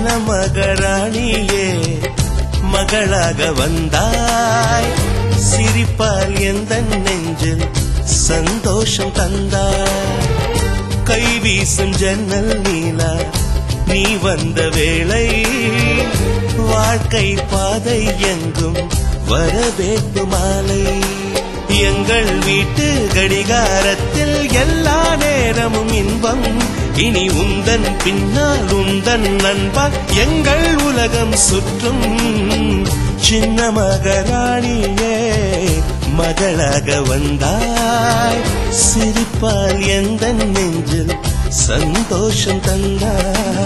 மகராணியே மகளாக வந்தாய் சிரிப்பால் எந்த நெஞ்சில் சந்தோஷம் தந்தாய் கை வீசும் ஜன்னல் நீலா நீ வந்த வேளை வாழ்க்கை பாதை எங்கும் வரவேற்பு மாலை எங்கள் வீட்டு கடிகாரத்தில் எல்லா நேரமும் இன்பம் இனி உந்தன் பின்னால் உந்தன் நண்பால் எங்கள் உலகம் சுற்றும் சின்ன மகராணியே மகளாக வந்தாய் சிரிப்பால் எந்த நெஞ்சில் சந்தோஷம் தந்தாய்